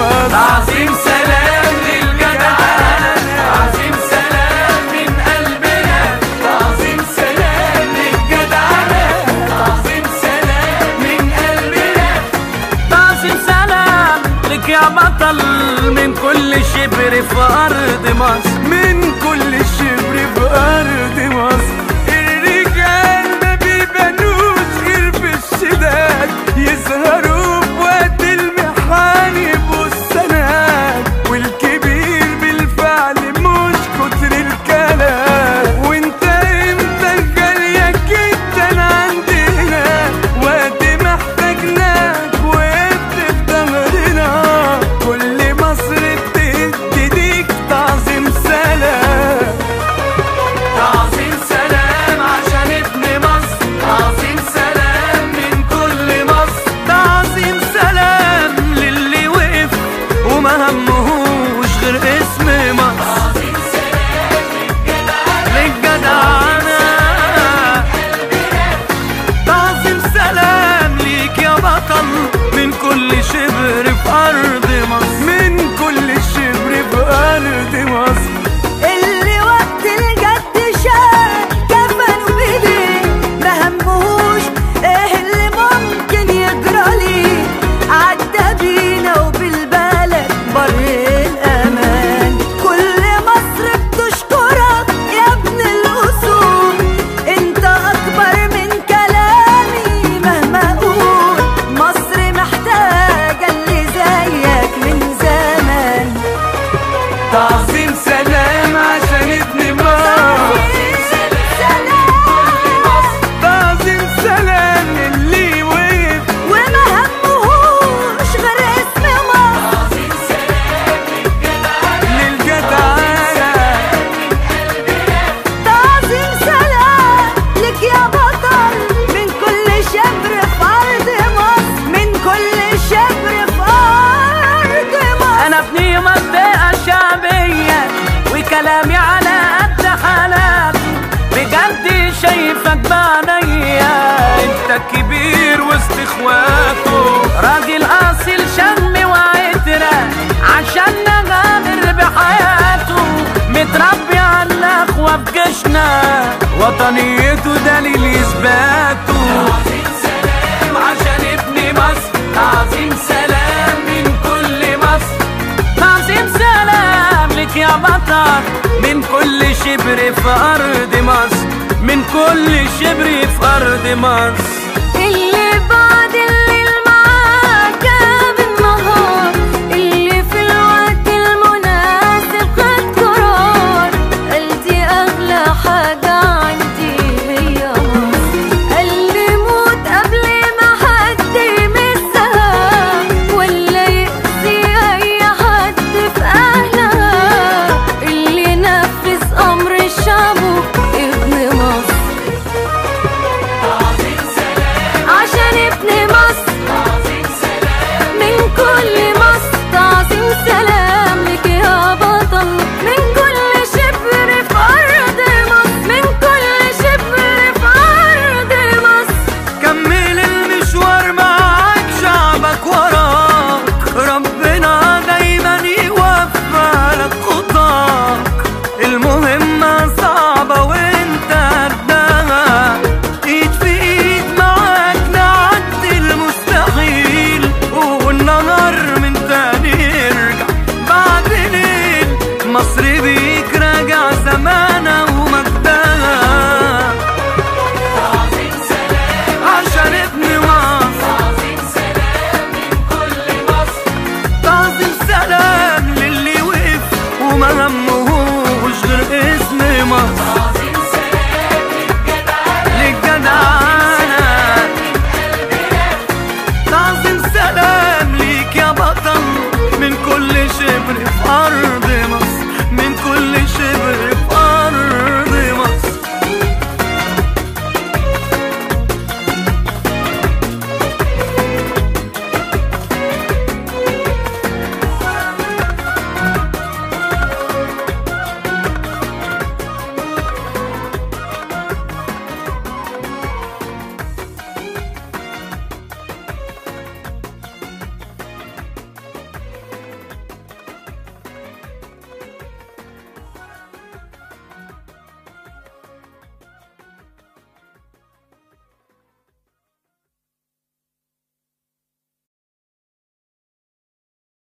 مصر تعظيم سلام للجدعان تعظيم سلام من قلبنا تعظيم سلام للجدعان تعظيم سلام من قلبنا تعظيم سلام لك يا بطل من كل شبر في أرض مصر من كل شبر في أرض مصر الرجال ما بيبانوش غير في الشداد يظهروا بوقت المحن يبقوا السند والكبير بالفعل مش كتر الكلام وانت امتى غالية جدا عندنا وقت ما احتاجناك وقفت في ظهرنا كل مصر بتديك تعظيم سلام تعظيم سلام عشان ابن مصر تعظيم سلام من كل مصر تعظيم سلام للي وقف وما همهوش غير اسم مصر تعظيم سلام للجدعان للجدعنة تعظيم سلام ليك يا بطل من كل شبر في أرض مصر من كل شبر في أرض مصر اللي وقت الجد شال كفنه بايديه ما همهوش ايه اللي ممكن يجرالي عدى بينا وبالبلد بر الامان كل مصر بتشكرك يا ابن الاصول انت اكبر من كلامي مهما اقول مصر محتاجه اللي زيك من زمان تعظيم سلام عشان ابن مصر تعظيم سلام اللي وقف وما همهوش غير اسم مصر تعظيم سلام للجدعان للجدعانة تعظيم سلام لك يا بطل من كل شبر في أرض مصر من كل شبر في أرض مصر أنا ابني منطقة شعبية وكلامي على قد حالاتي بجد شايفك بعينيا انت كبير وسط اخواته راجل اصيل شم وعترة عشان نغامر بحياته متربي على الاخوة في جيشنا وطنيته دليل اثباته تعظيم سلام عشان ابن مصر تعظيم سلام من كل مصر تعظيم سلام لك يا بطل من كل شبر في أرض مصر من كل شبر في أرض مصر اللي بعد الليل معاك بالنهار اللي في الوقت المناسب خد قرار قلبي أغلى حاجة عندي هي مصر قلبي موت قبل ما حد يمسها ولا يأذي أي حد في أهلها اللي نفذ أمر الشعب ابن مصر تعظيم سلام عشان ابن مصر تعظيم سلام من كل مصر تعظيم سلام لك يا بطل من كل شبر في أرض مصر من كل شبر في أرض مصر كمل المشوار معاك شعبك وراك ربنا دايما يوفق لك خطاك المهمة صعبة وانت قدها ايد في ايد معاك نعدي المستحيل والنهار من تاني يرجع بعد ليل مصر بيك راجع زمانها ومجدها تعظيم سلام عشان ابن مصر تعظيم سلام من كل مصر تعظيم سلام للي وقف وما همهوش غير اسم مصر